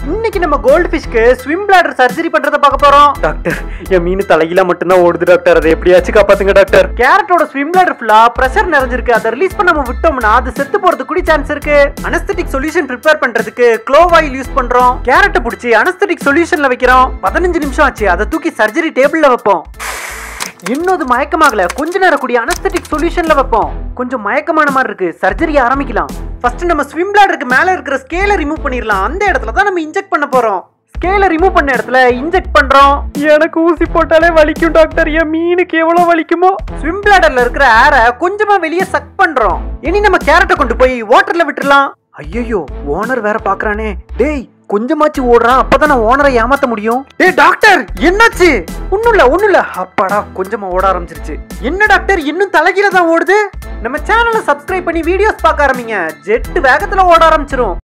இன்னைக்கு நம்ம கோல்டு ஃபிஷ்க்கு ஸ்விம் பிளாடர் சர்ஜரி பண்றத பார்க்க போறோம் டாக்டர் என் மீன் தலையில மட்டும்தான் ஓடுது டாக்டர் அதை எப்படியாச்சும் காப்பாத்துங்க டாக்டர் கேரட்டோட ஸ்விம் பிளாடர் ஃபுல்லா பிரஷர் நிறைஞ்சிருக்கு அதை ரிலீஸ் பண்ணாம விட்டோம்னா அது செத்து போறதுக்கு கூட சான்ஸ் இருக்கு அனஸ்தட்டிக் சொல்யூஷன் ப்ரிப்பேர் பண்றதுக்கு க்ளோவ் ஆயில் யூஸ் பண்றோம் கேரட்டை பிடிச்சி அனஸ்தட்டிக் சொல்யூஷன்ல வைக்கிறோம் பதினஞ்சு நிமிஷம் ஆச்சு அதை தூக்கி சர்ஜரி டேபிள்ல வைப்போம் இன்னும் அது மயக்கமாகல கொஞ்ச நேரம் கூடிய அனஸ்தட்டிக் சொல்யூஷன்ல வைப்போம் கொஞ்சம் மயக்கமான மாதிரி இருக்கு சர்ஜரி ஆரம்பிக்கலாம் ஃபர்ஸ்ட் நம்ம ஸ்விம் பிளாடருக்கு மேல இருக்கிற ஸ்கேலை ரிமூவ் பண்ணிடலாம் அந்த இடத்துல தான் நம்ம இன்ஜெக்ட் பண்ண போறோம் ஸ்கேலை ரிமூவ் பண்ண இடத்துல இன்ஜெக்ட் பண்றோம் எனக்கு ஊசி போட்டாலே வலிக்கும் டாக்டர் என் மீனுக்கு எவ்வளவு வலிக்குமோ ஸ்விம் பிளாடர்ல இருக்கிற ஏரை கொஞ்சமா வெளியே சக் பண்றோம் இனி நம்ம கேரட்டை கொண்டு போய் வாட்டர்ல விட்டுறலாம் ஐயோ ஓனர் வேற பாக்குறானே டேய் கொஞ்சமாச்சு ஓடுறான் அப்பதான் நான் ஓனரை ஏமாத்த முடியும் டேய் டாக்டர் என்னாச்சு ஒண்ணும் இல்ல ஒண்ணும் இல்ல அப்பாடா கொஞ்சமா ஓட ஆரம்பிச்சிருச்சு என்ன டாக்டர் இன்னும் தலைகீழ தான் ஓடுது நம்ம சேனலை சப்ஸ்கிரைப் பண்ணி வீடியோஸ் பார்க்க ஆரம்பிங்க ஜெட் வேகத்துல ஓட ஆரம்பிச்சிரும்